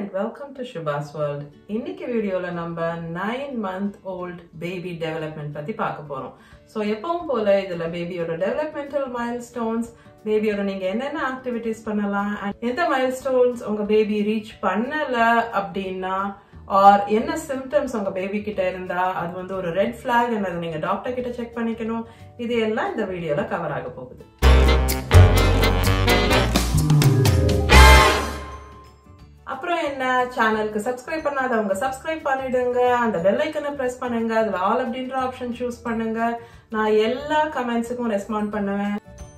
and welcome to ஷுபாஸ் world இன்னைக்கு வீடியோல நம்ம nine month old baby development பத்தி பார்க்க போறோம் ஸோ எப்பவும் போல இதுல பேபியோட டெவலப்மெண்டல் மைல் ஸ்டோன்ஸ் பேபியோட நீங்க என்னென்ன ஆக்டிவிட்டிஸ் பண்ணலாம் and எந்த மைல் ஸ்டோன்ஸ் உங்க பேபி ரீச் பண்ணல அப்படின்னா ஆர் என்ன சிம்டம்ஸ் உங்க பேபி கிட்ட இருந்தா அது வந்து ஒரு ரெட் ஃபிளாக் அதை நீங்க டாக்டர் கிட்ட செக் பண்ணிக்கணும் இது எல்லாம் இந்த வீடியோல கவர் ஆக போகுது அப்புறம் என்ன சேனலுக்கு சப்ஸ்கிரைப் பண்ணாதவங்க சப்ஸ்கிரைப் பண்ணிடுங்க அந்த பெல் ஐக்கனை பிரஸ் பண்ணுங்க அதுல ஆல் அப்படின்ற ஆப்ஷன் சூஸ் பண்ணுங்க நான் எல்லா கமெண்ட்ஸுக்கும் ரெஸ்பாண்ட் பண்ணுவேன்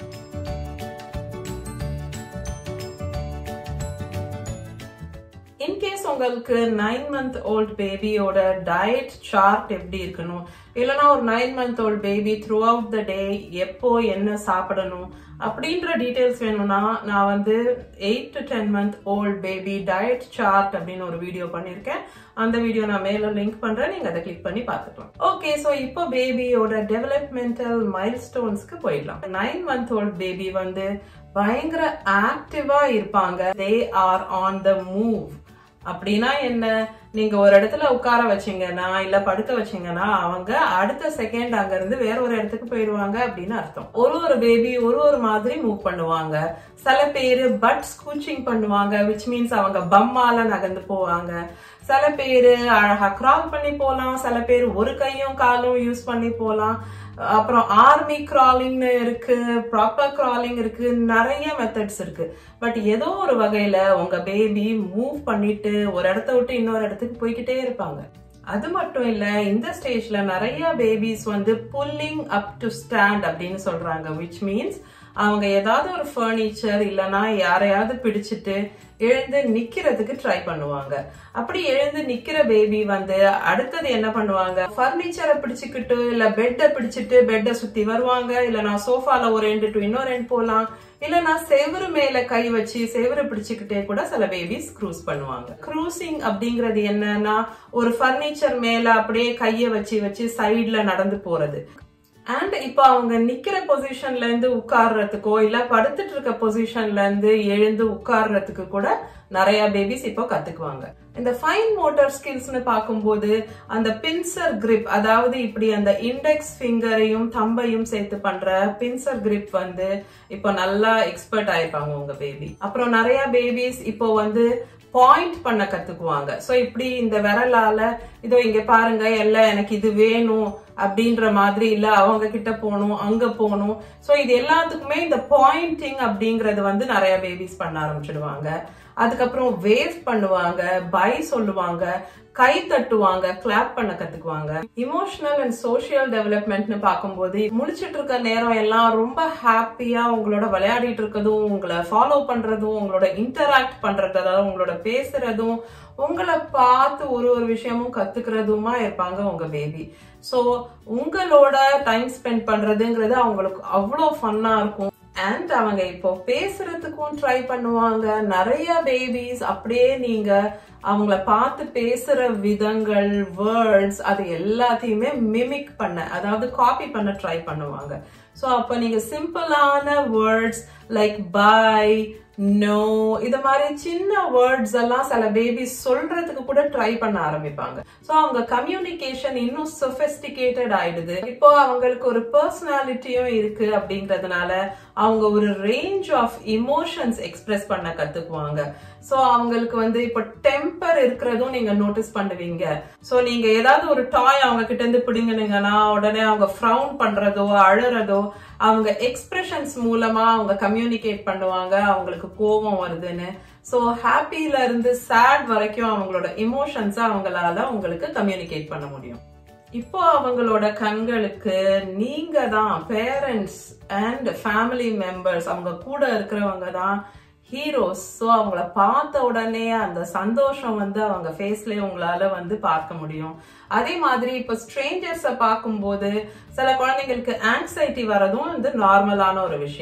இன்கேஸ் உங்களுக்கு நைன் மந்த் ஓல்ட் பேபியோட டயட் சார்ட் எப்படி இருக்கணும் இல்லைன்னா ஒரு nine month old baby throughout the day எப்போ என்ன சாப்பிடணும் அப்படின்ற டீட்டெயில்ஸ் வேணும்னா நான் வந்து eight to ten month old baby diet chart அப்படின்னு ஒரு வீடியோ பண்ணியிருக்கேன் அந்த வீடியோ நான் மேல லிங்க் பண்றேன் நீங்க அதை கிளிக் பண்ணி பார்த்துக்கலாம் ஓகே ஸோ இப்போ பேபியோட டெவலப்மெண்டல் மைல் ஸ்டோன்ஸ்க்கு போயிடலாம் நைன் மந்த் ஓல்ட் பேபி வந்து பயங்கர ஆக்டிவா இருப்பாங்க they are on the move அப்படின்னா என்ன நீங்க ஒரு இடத்துல உட்கார வச்சீங்கன்னா இல்ல படுக்க வச்சீங்கன்னா அவங்க அடுத்த செகண்ட் அங்க இருந்து வேற ஒரு இடத்துக்கு போயிடுவாங்க அப்படின்னு அர்த்தம் ஒரு ஒரு பேபி ஒரு ஒரு மாதிரி மூவ் பண்ணுவாங்க சில பேரு பட் ஸ்கூச்சிங் பண்ணுவாங்க விச் மீன்ஸ் அவங்க பம்மால நகர்ந்து போவாங்க சில பேரு அழகா கிரால் பண்ணி போலாம் சில பேர் ஒரு கையும் காலும் யூஸ் பண்ணி போலாம் அப்புறம் ஆர்மி கிராலிங்னு இருக்கு ப்ராப்பர் கிராலிங் இருக்கு நிறைய மெத்தட்ஸ் இருக்கு பட் ஏதோ ஒரு வகையில உங்க பேபி மூவ் பண்ணிட்டு ஒரு இடத்த விட்டு இன்னொரு இடத்துக்கு போய்கிட்டே இருப்பாங்க அது மட்டும் இல்ல இந்த ஸ்டேஜ்ல நிறைய பேபிஸ் வந்து புல்லிங் அப் டு ஸ்டாண்ட் அப்படின்னு சொல்றாங்க விச் மீன்ஸ் அவங்க ஏதாவது ஒரு ஃபர்னிச்சர் இல்லைன்னா யாரையாவது பிடிச்சிட்டு எழுந்து நிக்கிறதுக்கு ட்ரை பண்ணுவாங்க அப்படி எழுந்து நிக்கிற பேபி வந்து அடுத்தது என்ன பண்ணுவாங்க பர்னிச்சரை பிடிச்சுக்கிட்டு இல்ல பெட்டை பிடிச்சிட்டு பெட்டை சுத்தி வருவாங்க இல்லைன்னா சோஃபால ஒரு ரெண்டு டு இன்னொரு ரெண்டு போலாம் இல்லைன்னா செவரு மேல கை வச்சு செவரு பிடிச்சுக்கிட்டே கூட சில பேபிஸ் க்ரூஸ் பண்ணுவாங்க க்ரூசிங் அப்படிங்கிறது என்னன்னா ஒரு பர்னிச்சர் மேல அப்படியே கைய வச்சு வச்சு சைட்ல நடந்து போறது அண்ட் இப்போ அவங்க நிக்கிற பொசிஷன்ல இருந்து உட்கார்றதுக்கோ இல்ல படுத்துட்டு இருக்க பொசிஷன்ல இருந்து எழுந்து உட்கார்றதுக்கு கூட நிறைய பேபிஸ் இப்போ கத்துக்குவாங்க இந்த ஃபைன் மோட்டார் ஸ்கில்ஸ்னு பார்க்கும்போது அந்த பின்சர் கிரிப் அதாவது இப்படி அந்த இண்டெக்ஸ் ஃபிங்கரையும் தம்பையும் சேர்த்து பண்ற பின்சர் கிரிப் வந்து இப்போ நல்லா எக்ஸ்பர்ட் ஆயிருப்பாங்க உங்க பேபி அப்புறம் நிறைய பேபிஸ் இப்போ வந்து பாயிண்ட் பண்ண கத்துக்குவாங்க சோ இப்படி இந்த விரலால இதோ இங்க பாருங்க எல்லாம் எனக்கு இது வேணும் அப்படின்ற மாதிரி இல்ல அவங்க கிட்ட போகணும் அங்க போகணும் சோ இது எல்லாத்துக்குமே இந்த பாயிண்டிங் அப்படிங்கறது வந்து நிறைய பேபிஸ் பண்ண ஆரம்பிச்சிடுவாங்க அதுக்கப்புறம் வேவ் பண்ணுவாங்க பை சொல்லுவாங்க கை தட்டுவாங்க கிளாப் பண்ண கத்துக்குவாங்க இமோஷனல் அண்ட் சோசியல் டெவலப்மெண்ட்னு பார்க்கும்போது முழிச்சிட்டு இருக்க நேரம் எல்லாம் ரொம்ப ஹாப்பியா உங்களோட விளையாடிட்டு இருக்கதும் உங்களை ஃபாலோ பண்றதும் உங்களோட இன்டராக்ட் பண்றது அதாவது உங்களோட பேசுறதும் உங்களை பார்த்து ஒரு ஒரு விஷயமும் கத்துக்கிறதுமா இருப்பாங்க உங்க பேபி ஸோ உங்களோட டைம் ஸ்பெண்ட் பண்றதுங்கிறது அவங்களுக்கு அவ்வளோ ஃபன்னா இருக்கும் அண்ட் அவங்க இப்போ பேசுறதுக்கும் ட்ரை பண்ணுவாங்க நிறைய பேபிஸ் அப்படியே நீங்க அவங்கள பார்த்து பேசுற விதங்கள் வேர்ட்ஸ் அது எல்லாத்தையுமே மிமிக் பண்ண அதாவது காப்பி பண்ண ட்ரை பண்ணுவாங்க ஸோ அப்போ நீங்க சிம்பிளான வேர்ட்ஸ் லைக் பை நோ இது மாதிரி சின்ன வேர்ட்ஸ் எல்லாம் சில பேபிஸ் சொல்றதுக்கு கூட ட்ரை பண்ண ஆரம்பிப்பாங்க ஸோ அவங்க கம்யூனிகேஷன் இன்னும் சொபிஸ்டிகேட்டட் ஆயிடுது இப்போ அவங்களுக்கு ஒரு பர்சனாலிட்டியும் இருக்கு அப்படிங்கறதுனால அவங்க ஒரு ரேஞ்ச் ஆஃப் இமோஷன்ஸ் எக்ஸ்பிரஸ் பண்ண கத்துக்குவாங்க ஸோ அவங்களுக்கு வந்து இப்போ டெம்பர் இருக்கிறதும் நீங்க நோட்டீஸ் பண்ணுவீங்க ஸோ நீங்க ஏதாவது ஒரு டாய் அவங்க கிட்ட இருந்து பிடிங்கினீங்கன்னா உடனே அவங்க ஃப்ரவுன் பண்றதோ அழுறதோ அவங்க எக்ஸ்பிரஷன்ஸ் மூலமா அவங்க கம்யூனிகேட் பண்ணுவாங்க அவங்களுக்கு கோபம் வருதுன்னு ஸோ ஹாப்பில இருந்து சேட் வரைக்கும் அவங்களோட இமோஷன்ஸை அவங்களால உங்களுக்கு கம்யூனிகேட் பண்ண முடியும் இப்போ அவங்களோட கண்களுக்கு நீங்க தான் பேரண்ட்ஸ் அண்ட் ஃபேமிலி மெம்பர்ஸ் அவங்க கூட இருக்கிறவங்க தான் ஹீரோஸ் ஸோ அவங்கள பார்த்த உடனே அந்த சந்தோஷம் வந்து அவங்க ஃபேஸ்லயே உங்களால வந்து பார்க்க முடியும் அதே மாதிரி இப்போ ஸ்ட்ரேஞ்சர்ஸை பார்க்கும்போது சில குழந்தைங்களுக்கு ஆங்ஸைட்டி வரதும் வந்து நார்மலான ஒரு விஷயம்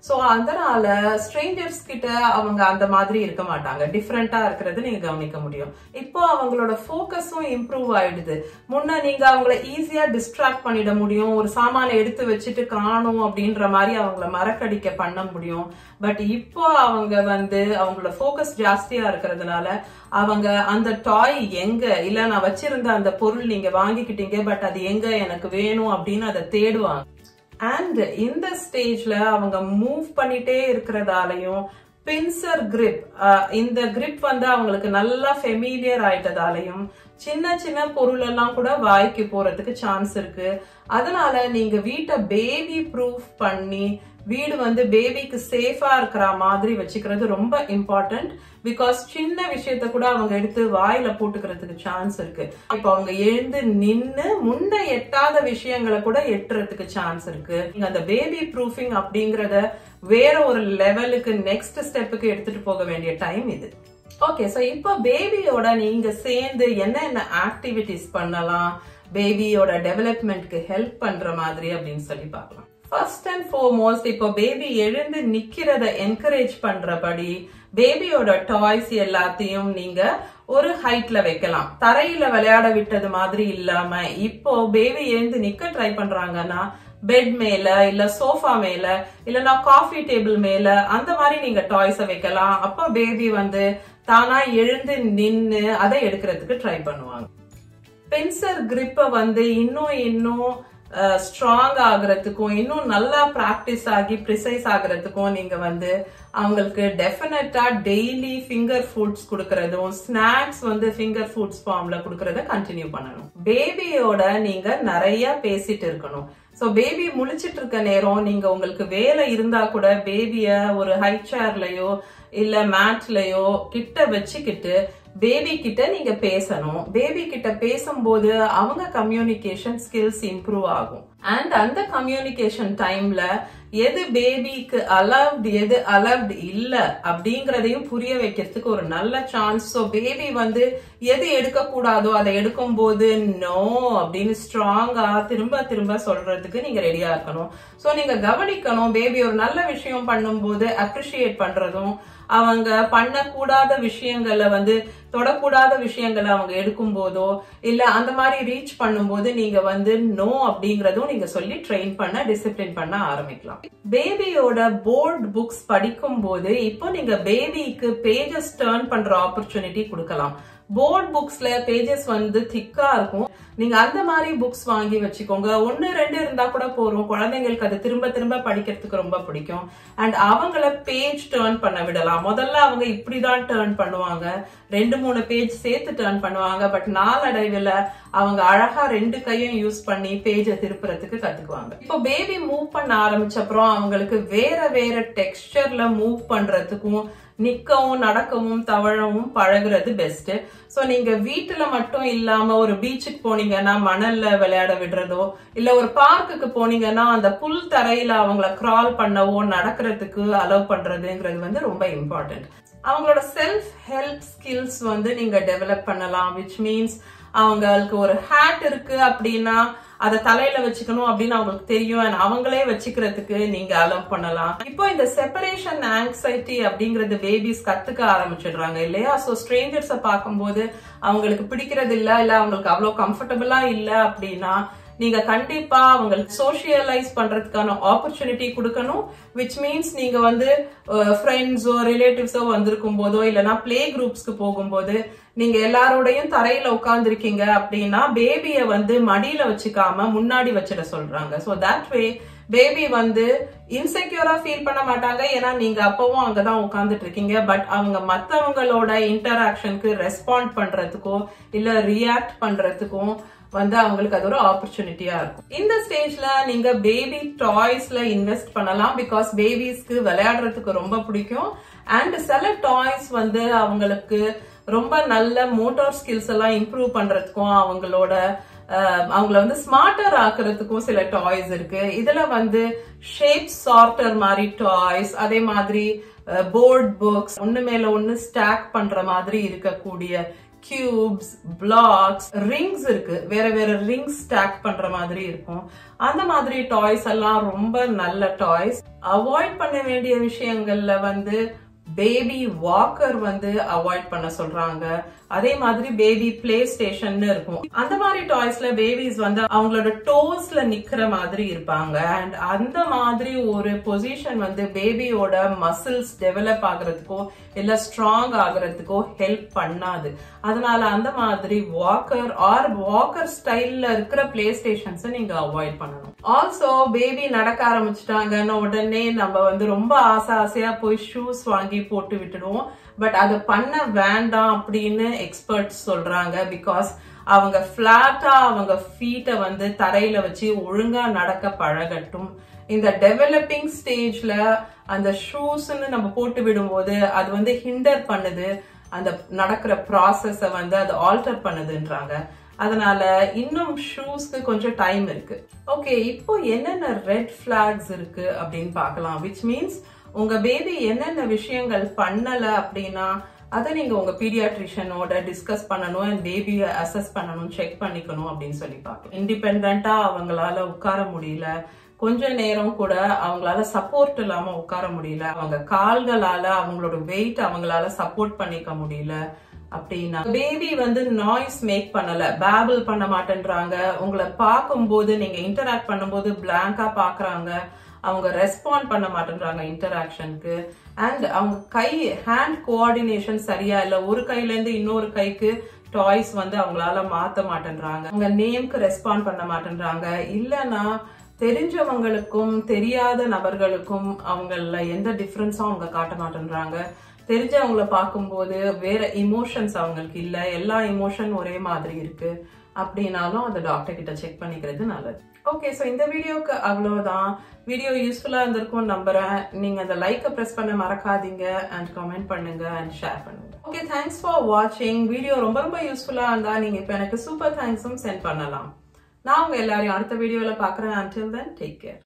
சோ அதனால ஸ்ட்ரேஞ்சர்ஸ் கிட்ட அவங்க அந்த மாதிரி இருக்க மாட்டாங்க டிஃப்ரெண்டா இருக்கிறது நீங்க கவனிக்க முடியும் இப்போ அவங்களோட ஃபோக்கஸும் இம்ப்ரூவ் ஆயிடுது முன்ன நீங்க அவங்கள ஈஸியா டிஸ்ட்ராக்ட் பண்ணிட முடியும் ஒரு சாமானை எடுத்து வச்சுட்டு காணும் அப்படின்ற மாதிரி அவங்கள மறக்கடிக்க பண்ண முடியும் பட் இப்போ அவங்க வந்து அவங்களோட ஃபோக்கஸ் ஜாஸ்தியா இருக்கிறதுனால அவங்க அந்த டாய் எங்க இல்ல நான் வச்சிருந்த அந்த பொருள் நீங்க வாங்கிக்கிட்டீங்க பட் அது எங்க எனக்கு வேணும் அப்படின்னு அதை தேடுவாங்க அண்ட் இந்த ஸ்டேஜ்ல அவங்க மூவ் பண்ணிட்டே இருக்கிறதாலையும் பின்சர் கிரிப் இந்த கிரிப் வந்து அவங்களுக்கு நல்லா ஃபெமிலியர் ஆயிட்டதாலையும் சின்ன சின்ன பொருள் எல்லாம் கூட வாய்க்கு போறதுக்கு சான்ஸ் இருக்கு அதனால நீங்க வீட்டை பேபி ப்ரூஃப் பண்ணி வீடு வந்து பேபிக்கு சேஃபா இருக்கிற மாதிரி வச்சுக்கிறது ரொம்ப இம்பார்ட்டன்ட் பிகாஸ் சின்ன விஷயத்த கூட அவங்க எடுத்து வாயில போட்டுக்கிறதுக்கு சான்ஸ் இருக்கு இப்போ அவங்க எழுந்து நின்னு முன்ன எட்டாத விஷயங்களை கூட எட்டுறதுக்கு சான்ஸ் இருக்கு நீங்க அந்த பேபி ப்ரூஃபிங் அப்படிங்கறத வேற ஒரு லெவலுக்கு நெக்ஸ்ட் ஸ்டெப்புக்கு எடுத்துட்டு போக வேண்டிய டைம் இது ஓகே சோ இப்போ பேபியோட நீங்க சேர்ந்து என்ன என்ன ஆக்டிவிட்டிஸ் பண்ணலாம் பேபியோட டெவலப்மெண்ட்க்கு ஹெல்ப் பண்ற மாதிரி அப்படின்னு சொல்லி பார்க்கலாம் ஃபர்ஸ்ட் அண்ட் ஃபோர்மோஸ்ட் இப்போ பேபி எழுந்து நிக்கிறத என்கரேஜ் பண்றபடி பேபியோட டாய்ஸ் எல்லாத்தையும் நீங்க ஒரு ஹைட்ல வைக்கலாம் தரையில விளையாட விட்டது மாதிரி இல்லாம இப்போ பேபி எழுந்து நிக்க ட்ரை பண்றாங்கன்னா பெட் மேல இல்ல சோஃபா மேல இல்லனா காஃபி டேபிள் மேல அந்த மாதிரி நீங்க டாய்ஸ வைக்கலாம் அப்ப பேபி வந்து தானா எழுந்து நின்னு அதை எடுக்கிறதுக்கு ட்ரை பண்ணுவாங்க பென்சர் கிரிப்ப வந்து இன்னும் இன்னும் ஸ்ட்ராங் ஆகுறதுக்கும் இன்னும் நல்லா பிராக்டிஸ் ஆகி ப்ரிசைஸ் ஆகுறதுக்கும் நீங்க வந்து அவங்களுக்கு டெஃபினட்டா டெய்லி ஃபிங்கர் ஃபுட்ஸ் கொடுக்கறதும் ஸ்நாக்ஸ் வந்து ஃபிங்கர் ஃபுட்ஸ் ஃபார்ம்ல கொடுக்கறத கண்டினியூ பண்ணணும் பேபியோட நீங்க நிறைய பேசிட்டு இருக்கணும் சோ பேபி முழிச்சிட்டு இருக்க நேரம் நீங்க உங்களுக்கு வேலை இருந்தா கூட பேபிய ஒரு ஹை சேர்லயோ இல்ல மேட்லயோ கிட்ட வச்சுக்கிட்டு பேபி கிட்ட நீங்க பேசணும் பேபி கிட்ட பேசும்போது அவங்க கம்யூனிகேஷன் ஸ்கில்ஸ் இம்ப்ரூவ் ஆகும் அண்ட் அந்த கம்யூனிகேஷன் டைம்ல எது பேபிக்கு அலவ்ட் எது அலவ்ட் இல்ல அப்படிங்கறதையும் புரிய வைக்கிறதுக்கு ஒரு நல்ல சான்ஸ் ஸோ பேபி வந்து எது எடுக்க கூடாதோ அதை எடுக்கும் போது நோ அப்படின்னு ஸ்ட்ராங்கா திரும்ப திரும்ப சொல்றதுக்கு நீங்க ரெடியா இருக்கணும் ஸோ நீங்க கவனிக்கணும் பேபி ஒரு நல்ல விஷயம் பண்ணும்போது அப்ரிஷியேட் பண்றதும் அவங்க பண்ணக்கூடாத விஷயங்களை வந்து தொடக்கூடாத விஷயங்களை அவங்க எடுக்கும் போதோ இல்ல அந்த மாதிரி ரீச் பண்ணும்போது நீங்க வந்து நோ அப்படிங்கறதும் நீங்க சொல்லி ட்ரெயின் பண்ண டிசிப்ளின் பண்ண ஆரம்பிக்கலாம் பேபியோட போர்ட் புக்ஸ் படிக்கும் போது இப்போ நீங்க பேபிக்கு பேஜஸ் டேர்ன் பண்ற ஆப்பர்ச்சுனிட்டி கொடுக்கலாம் போர்ட் புக்ஸ்ல பேஜஸ் வந்து திக்கா இருக்கும் நீங்க அந்த மாதிரி புக்ஸ் வாங்கி வச்சுக்கோங்க ஒன்னு ரெண்டு இருந்தா கூட போறோம் குழந்தைங்களுக்கு அது திரும்ப திரும்ப படிக்கிறதுக்கு ரொம்ப பிடிக்கும் அண்ட் அவங்கள பேஜ் டேர்ன் பண்ண விடலாம் முதல்ல அவங்க இப்படிதான் டேர்ன் பண்ணுவாங்க ரெண்டு மூணு பேஜ் சேர்த்து டேர்ன் பண்ணுவாங்க பட் நாளடைவில் அவங்க அழகா ரெண்டு கையும் யூஸ் பண்ணி பேஜை திருப்புறதுக்கு கத்துக்குவாங்க இப்போ பேபி மூவ் பண்ண ஆரம்பிச்ச அப்புறம் அவங்களுக்கு வேற வேற டெக்ஸ்டர்ல மூவ் பண்றதுக்கும் நிக்கவும் நடக்கவும் தவழவும் பழகுறது பெஸ்ட் சோ நீங்க வீட்டுல மட்டும் இல்லாம ஒரு பீச்சுக்கு போனீங்கன்னா மணல்ல விளையாட விடுறதோ இல்ல ஒரு பார்க்குக்கு போனீங்கன்னா அந்த புல் தரையில அவங்கள கிரால் பண்ணவோ நடக்கிறதுக்கு அலோவ் பண்றதுங்கிறது வந்து ரொம்ப இம்பார்ட்டன்ட் அவங்களோட செல்ஃப் ஹெல்ப் ஸ்கில்ஸ் வந்து நீங்க டெவலப் பண்ணலாம் விச் மீன்ஸ் அவங்களுக்கு ஒரு ஹேட் இருக்கு அப்படின்னா அதை தலையில வச்சுக்கணும் அப்படின்னு அவங்களுக்கு தெரியும் and அவங்களே வச்சுக்கிறதுக்கு நீங்க அலோவ் பண்ணலாம் இப்போ இந்த செப்பரேஷன் ஆங்ஸைட்டி அப்படிங்கறது பேபிஸ் கத்துக்க ஆரம்பிச்சிடுறாங்க இல்லையா சோ ஸ்ட்ரேஞ்சர்ஸ பார்க்கும்போது அவங்களுக்கு பிடிக்கிறது இல்ல இல்ல அவங்களுக்கு அவ்வளவு கம்ஃபர்டபுளா இல்ல அப்படின்னா நீங்க கண்டிப்பா அவங்களுக்கு சோசியலைஸ் பண்றதுக்கான ஆப்பர்ச்சுனிட்டி கொடுக்கணும் விச் மீன்ஸ் நீங்க வந்து ஃப்ரெண்ட்ஸோ ரிலேட்டிவ்ஸோ வந்திருக்கும் போதோ இல்லைன்னா பிளே குரூப்ஸ்க்கு போகும்போது நீங்க எல்லாரோடையும் தரையில உட்கார்ந்துருக்கீங்க அப்படின்னா பேபிய வந்து மடியில வச்சுக்காம முன்னாடி வச்சிட சொல்றாங்க ஸோ தட் வே பேபி வந்து இன்செக்யூரா ஃபீல் பண்ண மாட்டாங்க ஏன்னா நீங்க அப்பவும் அங்கதான் உட்கார்ந்துட்டு இருக்கீங்க பட் அவங்க மத்தவங்களோட இன்டராக்ஷனுக்கு ரெஸ்பாண்ட் பண்றதுக்கோ இல்ல ரியாக்ட் பண்றதுக்கும் வந்து அவங்களுக்கு அது ஒரு ஆப்பர்ச்சுனிட்டியா இருக்கும் இந்த ஸ்டேஜ்ல நீங்க பேபி டாய்ஸ்ல இன்வெஸ்ட் பண்ணலாம் பிகாஸ் பேபிஸ்க்கு விளையாடுறதுக்கு ரொம்ப பிடிக்கும் அண்ட் சில டாய்ஸ் வந்து அவங்களுக்கு ரொம்ப நல்ல மோட்டார் ஸ்கில்ஸ் எல்லாம் இம்ப்ரூவ் பண்றதுக்கும் அவங்களோட அவங்கள வந்து ஸ்மார்ட்டர் ஆக்குறதுக்கும் சில டாய்ஸ் இருக்கு இதுல வந்து ஷேப் சார்ட்டர் மாதிரி டாய்ஸ் அதே மாதிரி போர்ட் புக்ஸ் ஒண்ணு மேல ஒண்ணு ஸ்டாக் பண்ற மாதிரி இருக்கக்கூடிய கியூப்ஸ் பிளாக்ஸ் ரிங்ஸ் இருக்கு வேற வேற ரிங்ஸ் ஸ்டாக் பண்ற மாதிரி இருக்கும் அந்த மாதிரி டாய்ஸ் எல்லாம் ரொம்ப நல்ல டாய்ஸ் அவாய்ட் பண்ண வேண்டிய விஷயங்கள்ல வந்து பேபி வாக்கர் வந்து அவாய்ட் பண்ண சொல்றாங்க அதே மாதிரி பேபி பிளே ஸ்டேஷன் இருக்கும் அந்த மாதிரி டாய்ஸ்ல பேபிஸ் வந்து அவங்களோட டோஸ்ல நிக்கிற மாதிரி இருப்பாங்க அண்ட் அந்த மாதிரி ஒரு பொசிஷன் வந்து பேபியோட மசில்ஸ் டெவலப் ஆகுறதுக்கோ இல்ல ஸ்ட்ராங் ஆகுறதுக்கோ ஹெல்ப் பண்ணாது அதனால அந்த மாதிரி வாக்கர் ஆர் வாக்கர் ஸ்டைல்ல இருக்கிற பிளே ஸ்டேஷன்ஸ் நீங்க அவாய்ட் பண்ணணும் ஆல்சோ பேபி நடக்க ஆரம்பிச்சிட்டாங்கன்னு உடனே நம்ம வந்து ரொம்ப ஆசை ஆசையா போய் ஷூஸ் வாங்கி போட்டு விட்டுடுவோம் பட் அதை பண்ண வேண்டாம் அப்படின்னு எக்ஸ்பர்ட்ஸ் சொல்றாங்க பிகாஸ் அவங்க பிளாட்டா அவங்க ஃபீட்டை வந்து தரையில வச்சு ஒழுங்கா நடக்க பழகட்டும் இந்த டெவலப்பிங் ஸ்டேஜ்ல அந்த ஷூஸ்ன்னு நம்ம போட்டு விடும்போது அது வந்து ஹிண்டர் பண்ணுது அந்த நடக்கிற ப்ராசஸ வந்து அது ஆல்டர் பண்ணுதுன்றாங்க அதனால இன்னும் ஷூஸ்க்கு கொஞ்சம் டைம் இருக்கு ஓகே இப்போ என்னென்ன ரெட் பிளாக்ஸ் இருக்கு அப்படின்னு பார்க்கலாம் விச் மீன்ஸ் உங்க பேபி என்னென்ன விஷயங்கள் பண்ணல அப்படின்னா அதை நீங்க உங்க பீடியாட்ரிஷனோட டிஸ்கஸ் பண்ணணும் அண்ட் பேபியை அசஸ் பண்ணணும் செக் பண்ணிக்கணும் அப்படின்னு சொல்லி பார்க்கலாம் இண்டிபெண்டா அவங்களால உட்கார முடியல கொஞ்ச நேரம் கூட அவங்களால சப்போர்ட் இல்லாம உட்கார முடியல அவங்க கால்களால அவங்களோட வெயிட் அவங்களால சப்போர்ட் பண்ணிக்க முடியல அப்படின்னா பேபி வந்து நாய்ஸ் மேக் பண்ணல பேபிள் பண்ண மாட்டேன்றாங்க உங்களை பார்க்கும்போது நீங்க இன்டராக்ட் பண்ணும்போது பிளாங்கா பாக்குறாங்க அவங்க ரெஸ்பாண்ட் பண்ண மாட்டேன்றாங்க இன்டராக்ஷனுக்கு அண்ட் அவங்க கை ஹேண்ட் கோஆர்டினேஷன் சரியா இல்ல ஒரு கையில இருந்து இன்னொரு கைக்கு டாய்ஸ் வந்து அவங்களால மாத்த மாட்டேன்றாங்க அவங்க நேம்க்கு ரெஸ்பாண்ட் பண்ண மாட்டேன்றாங்க இல்லனா தெரிஞ்சவங்களுக்கும் தெரியாத நபர்களுக்கும் அவங்கள எந்த டிஃபரன்ஸும் அவங்க காட்ட மாட்டேன்றாங்க தெரிஞ்சவங்கள பார்க்கும்போது வேற இமோஷன்ஸ் அவங்களுக்கு இல்ல எல்லா இமோஷன் ஒரே மாதிரி இருக்கு அப்படின்னாலும் அந்த டாக்டர் கிட்ட செக் பண்ணிக்கிறது நல்லது ஓகே ஸோ இந்த வீடியோக்கு அவ்வளோதான் வீடியோ யூஸ்ஃபுல்லாக இருந்திருக்கும் நம்புறேன் நீங்க அந்த லைக்கை ப்ரெஸ் பண்ண மறக்காதீங்க அண்ட் கமெண்ட் பண்ணுங்க அண்ட் ஷேர் பண்ணுங்க ஓகே தேங்க்ஸ் ஃபார் வாட்சிங் வீடியோ ரொம்ப ரொம்ப யூஸ்ஃபுல்லாக இருந்தா நீங்க இப்போ எனக்கு சூப்பர் தேங்க்ஸும் சென்ட் பண்ணலாம் நான் உங்க எல்லாரையும் அடுத்த வீடியோல பார்க்குறேன் அன்டில் தென் டேக் கேர்